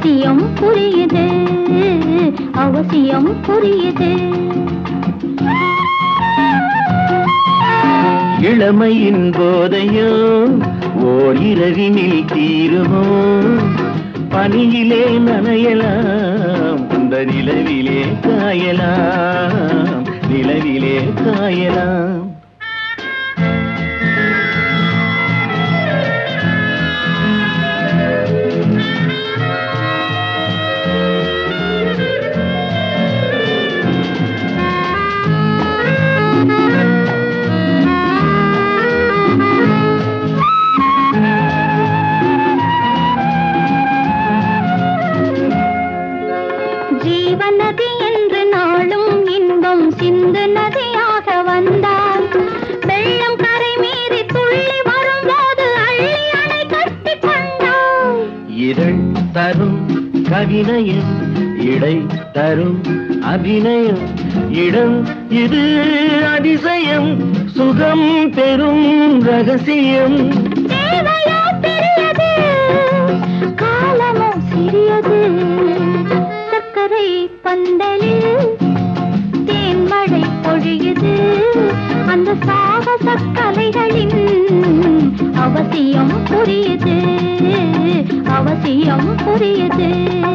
அவசியம் புரியுது அவசியம் புரியுது இளமையின் போதையோ ஓர் இரவினில் தீருமோ பனியிலே நனையலாம் அந்த நிலவிலே காயலாம் நிலவிலே காயலாம் ஜீவன் நதி என்று நாளும் இன்பம் சிந்து நதியாக வந்தால் வெள்ளம் கரை மீறி துள்ளி வரும்போது அள்ளி அணை கட்டி கொண்டாள் இதழ் தரும் கவினையும் இடை தரும் அபிநயம் இடம் இது அதிசயம் சுகம் பெறும் ரகசியம் தேவையோ பெரியது காலமோ சிறியது சர்க்கரை பந்தலில் தேன்மழை பொழியுது அந்த சாகச கலைகளின் அவசியம் புரியுது அவசியம் புரியுது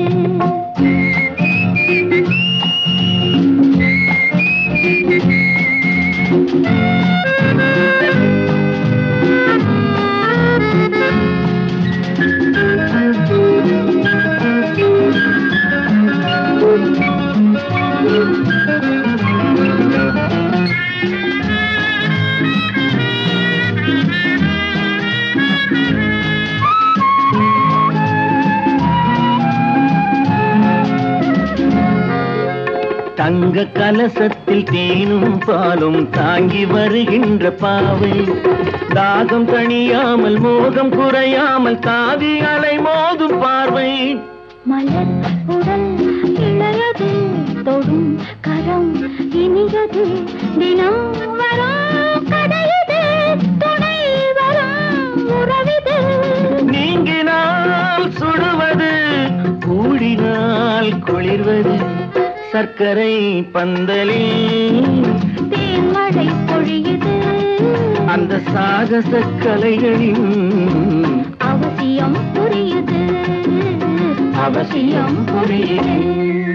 தங்க கலசத்தில் தேனும் பாலும் தாங்கி வருகின்ற பாவை தாகம் தணியாமல் மோகம் குறையாமல் காதி அலை மோதும் பார்வை மலர் உடல் இளையது தொடும் கரம் இனியது தினம் வரும் கதையது துணை வரும் உறவிது நீங்கினால் சுடுவது கூடினால் குளிர்வது சர்க்கரை பந்தலில் தேன்மழை பொழியுது அந்த சாகச கலைகளின் அவசியம் புரியுது அவசியம் புரியுது